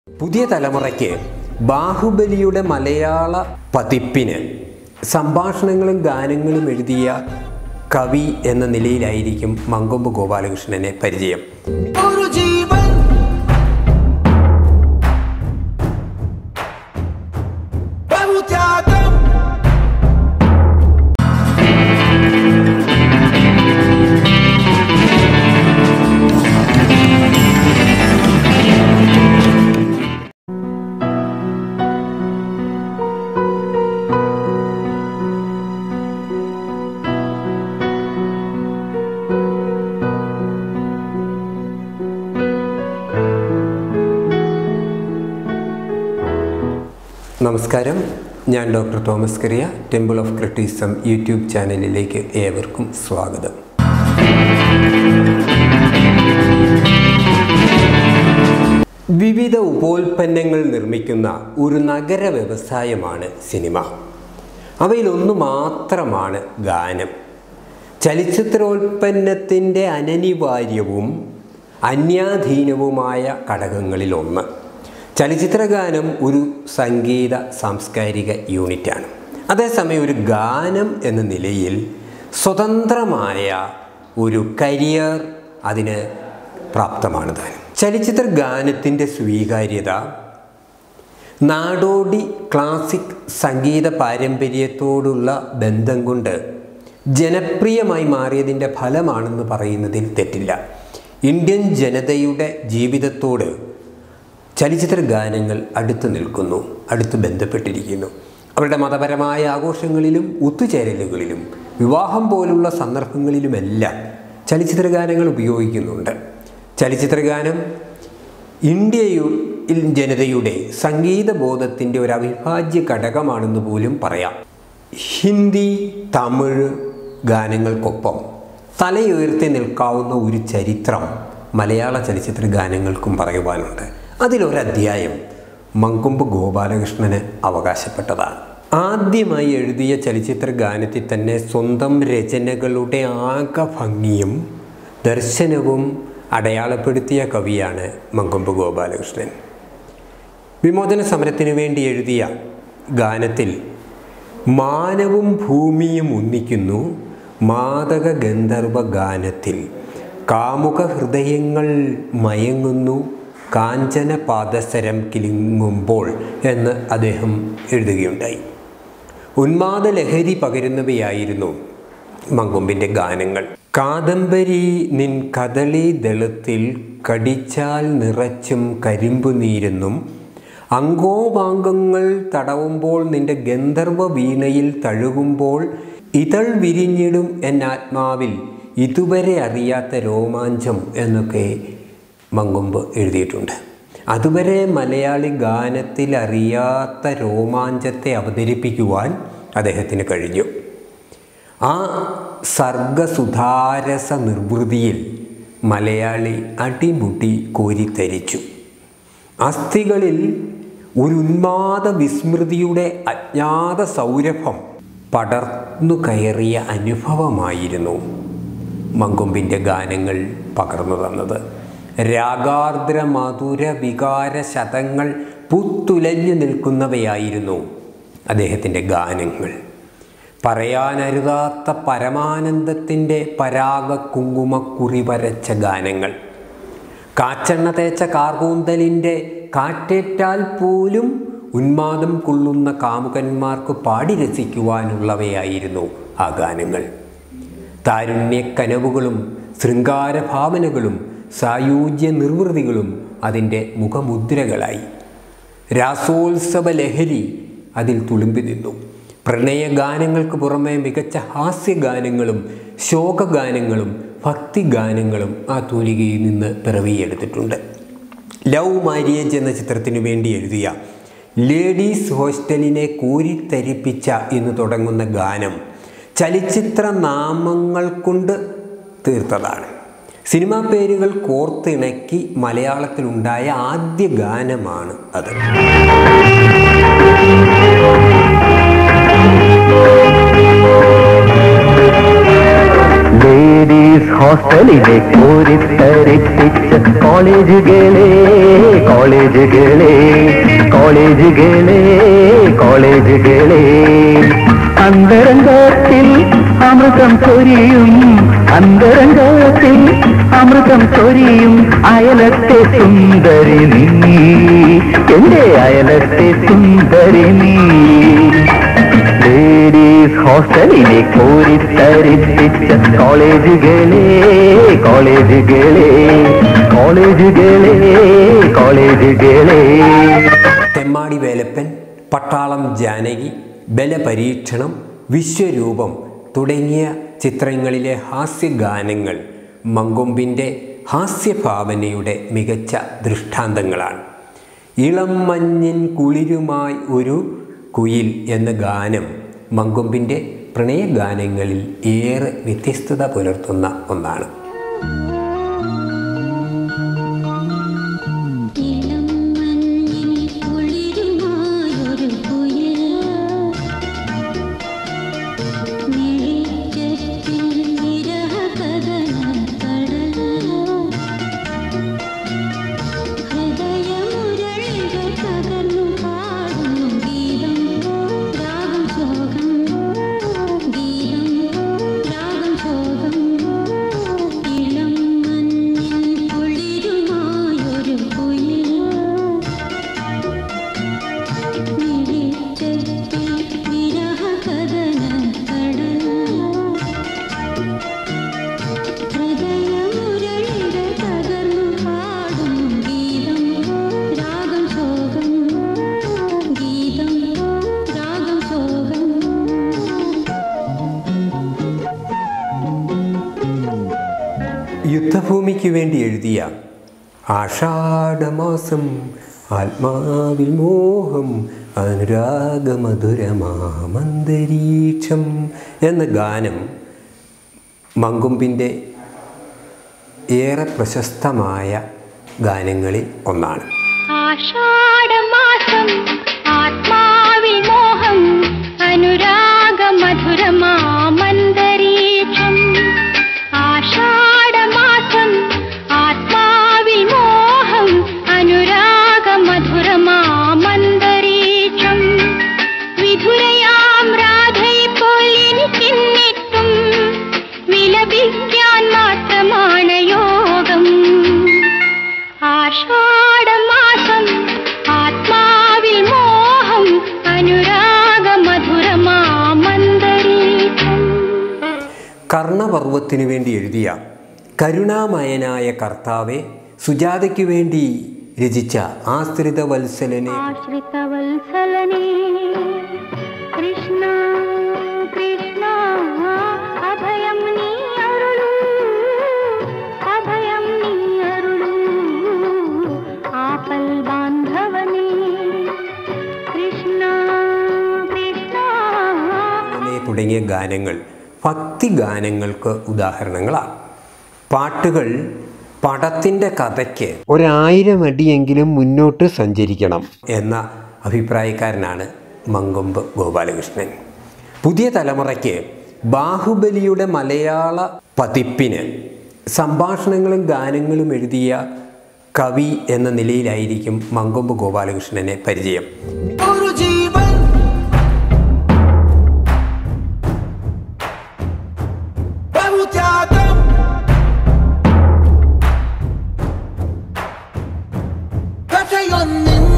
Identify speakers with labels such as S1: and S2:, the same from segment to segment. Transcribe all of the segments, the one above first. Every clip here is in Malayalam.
S1: പുതിയ തലമുറയ്ക്ക് ബാഹുബലിയുടെ മലയാള പതിപ്പിന് സംഭാഷണങ്ങളും ഗാനങ്ങളും എഴുതിയ കവി എന്ന നിലയിലായിരിക്കും മങ്കൊമ്പ് ഗോപാലകൃഷ്ണനെ പരിചയം
S2: ഒരു ജീവൻ ബഹുത്യാഗം
S1: നമസ്കാരം ഞാൻ doctor Thomas Kariya temple of criticism YouTube ചാനലിലേക്ക് ഏവർക്കും സ്വാഗതം വിവിധ ഉപോൽപ്പന്നങ്ങൾ നിർമ്മിക്കുന്ന ഒരു നഗര വ്യവസായമാണ് സിനിമ അവയിലൊന്നു മാത്രമാണ് ഗാനം ചലച്ചിത്രോൽപ്പന്നത്തിൻ്റെ അനനിവാര്യവും അന്യാധീനവുമായ ഘടകങ്ങളിലൊന്ന് ചലച്ചിത്രഗാനം ഒരു സംഗീത സാംസ്കാരിക യൂണിറ്റാണ് അതേസമയം ഒരു ഗാനം എന്ന നിലയിൽ സ്വതന്ത്രമായ ഒരു കരിയർ അതിന് പ്രാപ്തമാണ് താനും ചലച്ചിത്ര ഗാനത്തിൻ്റെ സ്വീകാര്യത നാടോടി ക്ലാസിക് സംഗീത പാരമ്പര്യത്തോടുള്ള ബന്ധം കൊണ്ട് ജനപ്രിയമായി മാറിയതിൻ്റെ ഫലമാണെന്ന് പറയുന്നതിൽ തെറ്റില്ല ഇന്ത്യൻ ജനതയുടെ ജീവിതത്തോട് ചലച്ചിത്ര ഗാനങ്ങൾ അടുത്ത് നിൽക്കുന്നു അടുത്ത് ബന്ധപ്പെട്ടിരിക്കുന്നു അവരുടെ മതപരമായ ആഘോഷങ്ങളിലും ഒത്തുചേരലുകളിലും വിവാഹം പോലുള്ള സന്ദർഭങ്ങളിലുമെല്ലാം ചലച്ചിത്ര ഗാനങ്ങൾ ഉപയോഗിക്കുന്നുണ്ട് ചലച്ചിത്ര ഗാനം ഇന്ത്യയിൽ ജനതയുടെ സംഗീത ബോധത്തിൻ്റെ ഒരു അവിഭാജ്യ ഘടകമാണെന്ന് പോലും പറയാം ഹിന്ദി തമിഴ് ഗാനങ്ങൾക്കൊപ്പം തലയുയർത്തി നിൽക്കാവുന്ന ഒരു ചരിത്രം മലയാള ചലച്ചിത്ര ഗാനങ്ങൾക്കും പറയുവാനുണ്ട് അതിലൊരധ്യായം മങ്കൊമ്പ് ഗോപാലകൃഷ്ണന് അവകാശപ്പെട്ടതാണ് ആദ്യമായി എഴുതിയ ചലച്ചിത്ര ഗാനത്തിൽ തന്നെ സ്വന്തം രചനകളുടെ ആകെ ഭംഗിയും ദർശനവും അടയാളപ്പെടുത്തിയ കവിയാണ് മങ്കൊമ്പ് ഗോപാലകൃഷ്ണൻ വിമോചന സമരത്തിനു വേണ്ടി എഴുതിയ ഗാനത്തിൽ മാനവും ഭൂമിയും ഒന്നിക്കുന്നു മാതക ഗന്ധർവ ഗാനത്തിൽ കാമുക ഹൃദയങ്ങൾ മയങ്ങുന്നു കാഞ്ചന പാദസരം കിലുങ്ങുമ്പോൾ എന്ന് അദ്ദേഹം എഴുതുകയുണ്ടായി ഉന്മാദ ലഹരി പകരുന്നവയായിരുന്നു മങ്കൊമ്പിൻ്റെ ഗാനങ്ങൾ കാദംബരി നിൻ കദളി ദളത്തിൽ കടിച്ചാൽ നിറച്ചും കരിമ്പു നീരെന്നും അങ്കോപാംഗങ്ങൾ തടവുമ്പോൾ നിന്റെ ഗന്ധർവ വീണയിൽ തഴുകുമ്പോൾ ഇതൾ വിരിഞ്ഞിടും എന്നാത്മാവിൽ ഇതുവരെ അറിയാത്ത രോമാഞ്ചം എന്നൊക്കെ മങ്കൊമ്പ് എഴുതിയിട്ടുണ്ട് അതുവരെ മലയാളി ഗാനത്തിൽ അറിയാത്ത രോമാഞ്ചത്തെ അവതരിപ്പിക്കുവാൻ അദ്ദേഹത്തിന് കഴിഞ്ഞു ആ സർഗസുധാരസ നിർവൃതിയിൽ മലയാളി അടിമുടി കോരിത്തരിച്ചു അസ്ഥികളിൽ ഒരു ഉന്മാദ വിസ്മൃതിയുടെ അജ്ഞാത സൗരഭം പടർന്നു കയറിയ അനുഭവമായിരുന്നു മങ്കൊമ്പിൻ്റെ ഗാനങ്ങൾ പകർന്നു തന്നത് രാഗാർദ്ര മധുര വികാര ശതങ്ങൾ പുത്തുലഞ്ഞു നിൽക്കുന്നവയായിരുന്നു അദ്ദേഹത്തിൻ്റെ ഗാനങ്ങൾ പറയാനരുതാത്ത പരമാനന്ദത്തിൻ്റെ പരാഗ കുങ്കുമക്കുറി വരച്ച ഗാനങ്ങൾ കാച്ചെണ്ണ തേച്ച കാർകൂന്തലിൻ്റെ കാറ്റേറ്റാൽ പോലും ഉന്മാദം കൊള്ളുന്ന കാമുകന്മാർക്ക് പാടി രസിക്കുവാനുള്ളവയായിരുന്നു ആ ഗാനങ്ങൾ താരുണ്യ കനവുകളും ശൃംഗാരഭാവനകളും സായൂജ്യ നിർവൃതികളും അതിൻ്റെ മുഖമുദ്രകളായി രാസോത്സവ ലഹരി അതിൽ തുളുമ്പി നിന്നു പ്രണയഗാനങ്ങൾക്ക് പുറമെ മികച്ച ഹാസ്യഗാനങ്ങളും ശോകഗാനങ്ങളും ഭക്തിഗാനങ്ങളും ആ തൂലികയിൽ നിന്ന് പിറവിയെടുത്തിട്ടുണ്ട് ലവ് മാരിയേജ് എന്ന ചിത്രത്തിനു വേണ്ടി എഴുതിയ ലേഡീസ് ഹോസ്റ്റലിനെ കോരിത്തരിപ്പിച്ച എന്ന് തുടങ്ങുന്ന ഗാനം ചലച്ചിത്ര നാമങ്ങൾ കൊണ്ട് തീർത്തതാണ് സിനിമാ പേരുകൾ കോർത്തിണക്കി മലയാളത്തിലുണ്ടായ ആദ്യ ഗാനമാണ് അത്
S3: ലേഡീസ്
S2: ലേഡീസ് ഹോസ്റ്റലിലെ കോരിത്തരിപ്പിച്ച കോളേജുകളെ കോളേജുകളെ കോളേജുകളെ കോളേജുകളെ അന്തരംഗത്തിൽ അമൃതം ചൊരിയും അന്തരംഗത്തിൽ അമൃതം ചൊരിയും അയലത്തെ സുന്ദരി നീ എന്റെ അയലത്തെ സുന്ദരി നീ ലേഡീസ് ഹോസ്റ്റലിനെ കോരിത്തരിപ്പിച്ച കോളേജുകളെ കോളേജുകളെ കോളേജുകളെ കോളേജുകളെ
S1: തെമ്മാടി വേലപ്പൻ പട്ടാളം ജാനകി ബലപരീക്ഷണം വിശ്വരൂപം തുടങ്ങിയ ചിത്രങ്ങളിലെ ഹാസ്യഗാനങ്ങൾ മങ്കൊമ്പിൻ്റെ ഹാസ്യഭാവനയുടെ മികച്ച ദൃഷ്ടാന്തങ്ങളാണ് ഇളം മഞ്ഞിൻ കുളിരുമായി ഒരു കുയിൽ എന്ന ഗാനം മങ്കൊമ്പിൻ്റെ പ്രണയഗാനങ്ങളിൽ ഏറെ വ്യത്യസ്തത പുലർത്തുന്ന ഒന്നാണ്
S3: ഇളം മഞ്ഞിൽ കുളിരുമായൊരു കുയിൽ മിഴിച്ചറ്റിൽ വിരഹകഥനക്കടൽ ഹൃദയമുരളിക തകർന്നു പാടുന്നു ഗീതം രാഗം ശോകം ഗീതം രാഗം ശോകം ഇളം മഞ്ഞിൽ കുളിരുമായൊരു കുയിൽ മിഴിച്ചറ്റിൽ വിരഹകഥനക്കടൽ ഹൃദയമുരളിക തകർന്നു പാടുന്നു ഗീതം രാഗം ശോകം ഗീതം രാഗം ശോകം
S1: യുദ്ധഭൂമിക്ക് വേണ്ടി എഴുതിയ ആഷാഢമാസം ആത്മാവിൽ മോഹം അനുരാഗമധുരമാമന്തരീക്ഷം എന്ന ഗാനം മങ്കൊമ്പിൻ്റെ ഏറെ പ്രശസ്തമായ ഗാനങ്ങളിൽ ഒന്നാണ്
S3: ആഷാഢമാസം ആത്മാവിൽ മോഹം അനുരാഗമധുരമാമന്തരീക്ഷം ആഷാഢമാസം ആത്മാവിൽ മോഹം അനുരാഗമധുരമാമന്തരീക്ഷം വിധുരയാം രാധയിപ്പോൾ എനിക്കെന്നിട്ടും വിലപിക്കാൻ മാത്രമാണ് യോഗം ആഷാഢമാസം ആത്മാവിൽ മോഹം അനുരാഗമധുരമാമന്തരീക്ഷം
S1: കർണപർവ്വത്തിനു വേണ്ടി എഴുതിയ കരുണാമയനായ കർത്താവെ സുജാതയ്ക്കു വേണ്ടി രചിച്ച ആശ്രിത വത്സലനെ
S3: ആശ്രിതവത്സലനേ കൃഷ്ണ കൃഷ്ണ അഭയം നീ അരുളൂ അഭയം നീ അരുളൂ ആപൽ ബാന്ധവനേ കൃഷ്ണ കൃഷ്ണ
S1: തുടങ്ങിയ ഗാനങ്ങൾ ഭക്തി ഗാനങ്ങൾക്ക് ഉദാഹരണങ്ങളാണ് പാട്ടുകൾ പടത്തിൻ്റെ കഥയ്ക്ക് ഒരായിരം അടിയെങ്കിലും മുന്നോട്ട് സഞ്ചരിക്കണം എന്ന അഭിപ്രായക്കാരനാണ് മങ്കൊമ്പ് ഗോപാലകൃഷ്ണൻ പുതിയ തലമുറയ്ക്ക് ബാഹുബലിയുടെ മലയാള പതിപ്പിന് സംഭാഷണങ്ങളും ഗാനങ്ങളും എഴുതിയ കവി എന്ന നിലയിലായിരിക്കും മങ്കൊമ്പ് ഗോപാലകൃഷ്ണനെ പരിചയം
S4: ഒരു ജീവൻ ബഹുത്യാഗം കഥയൊന്നിൻ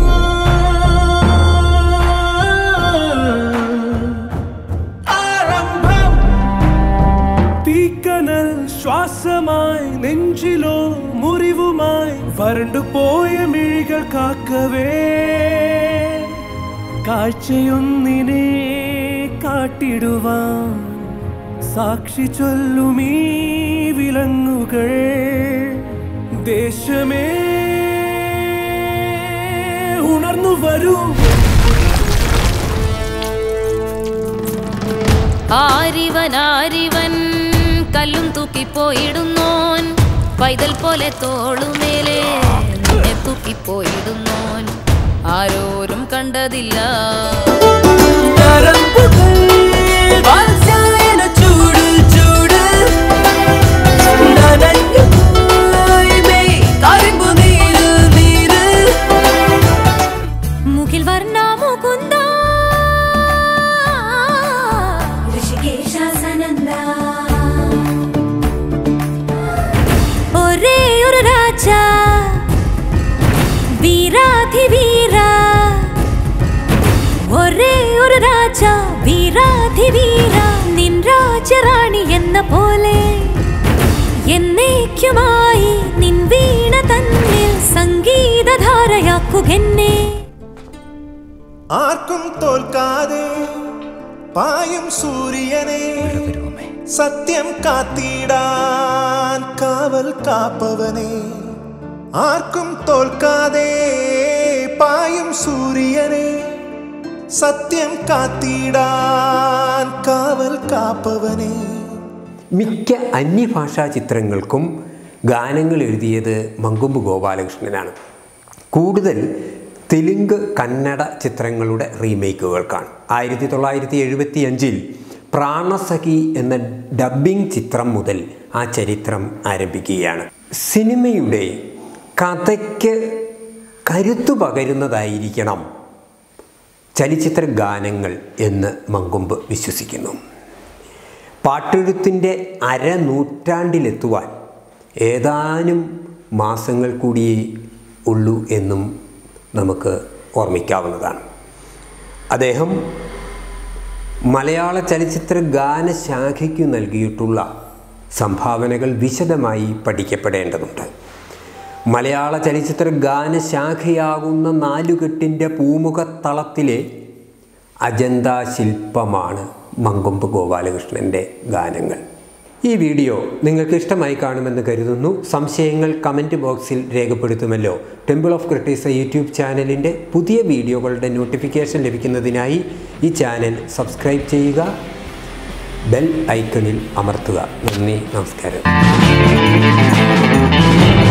S4: ആരംഭം
S5: തീക്കനൽ ശ്വാസമായി നെഞ്ചിലോ മുറിവുമായി വരണ്ടു പോയ മിഴികൾ കാക്കവേ കാഴ്ചയൊന്നിനെ കാട്ടിടുവാൻ സാക്ഷി ചൊല്ലുമീ വിലങ്ങുകൾ ദേശമേ ഉണർന്നു വരൂ
S6: ആരിവൻ ആരിവൻ കല്ലും തൂക്കിപ്പോയിടുന്നോൻ പൈതൽ പോലെ തോളുമേലെ നിന്നെ തൂക്കിപ്പോയിടുന്നോൻ ആരോരും കണ്ടതില്ല
S5: നരമ്പുകൾ വാത്സായന ചൂട് ചൂട്
S4: വീരാധിവീര ഒരേ ഒരു രാജ വീരാധിവീര നിൻ രാജറാണി എന്ന പോലെ എന്നേക്കുമായി നിൻ വീണ തന്നിൽ സംഗീതധാരയാക്കുകെന്നെ
S7: ആർക്കും തോൽക്കാതെ പായും സൂര്യനെ സത്യം കാത്തിടാൻ കാവൽ കാപ്പവനെ ആർക്കും തോൽക്കാതെ പായും സൂര്യനെ സത്യം കാത്തിടാൻ കാവൽ കാപ്പവനെ
S1: മിക്ക അന്യഭാഷാ ചിത്രങ്ങൾക്കും ഗാനങ്ങൾ എഴുതിയത് മങ്കൊമ്പ് ഗോപാലകൃഷ്ണനാണ് കൂടുതൽ തെലുങ്ക് കന്നഡ ചിത്രങ്ങളുടെ റീമേക്കുകൾക്കാണ് ആയിരത്തി തൊള്ളായിരത്തി എഴുപത്തി അഞ്ചിൽ പ്രാണസഖി എന്ന ഡബ്ബിംഗ് ചിത്രം മുതൽ ആ ചരിത്രം ആരംഭിക്കുകയാണ് സിനിമയുടെ കഥയ്ക്ക് കരുത്തു പകരുന്നതായിരിക്കണം ചലച്ചിത്ര ഗാനങ്ങൾ എന്ന് മങ്കൊമ്പ് വിശ്വസിക്കുന്നു പാട്ടെഴുത്തിൻ്റെ അരനൂറ്റാണ്ടിലെത്തുവാൻ ഏതാനും മാസങ്ങൾ കൂടിയേ ഉള്ളൂ എന്നും നമുക്ക് ഓർമ്മിക്കാവുന്നതാണ് അദ്ദേഹം മലയാള ചലച്ചിത്ര ഗാനശാഖയ്ക്കു നൽകിയിട്ടുള്ള സംഭാവനകൾ വിശദമായി പഠിക്കപ്പെടേണ്ടതുണ്ട് മലയാള ചലച്ചിത്ര ഗാനശാഖയാകുന്ന നാലുകെട്ടിൻ്റെ പൂമുഖത്തളത്തിലെ അജന്ത ശില്പമാണ് മങ്കൊമ്പ് ഗോപാലകൃഷ്ണൻ്റെ ഗാനങ്ങൾ ഈ വീഡിയോ നിങ്ങൾക്ക് ഇഷ്ടമായി കാണുമെന്ന് കരുതുന്നു സംശയങ്ങൾ കമൻറ്റ് ബോക്സിൽ രേഖപ്പെടുത്തുമല്ലോ ടെമ്പിൾ ഓഫ് ക്രിട്ടീസ യൂട്യൂബ് ചാനലിൻ്റെ പുതിയ വീഡിയോകളുടെ നോട്ടിഫിക്കേഷൻ ലഭിക്കുന്നതിനായി ഈ ചാനൽ സബ്സ്ക്രൈബ് ചെയ്യുക ബെൽ ഐക്കണിൽ അമർത്തുക നന്ദി നമസ്കാരം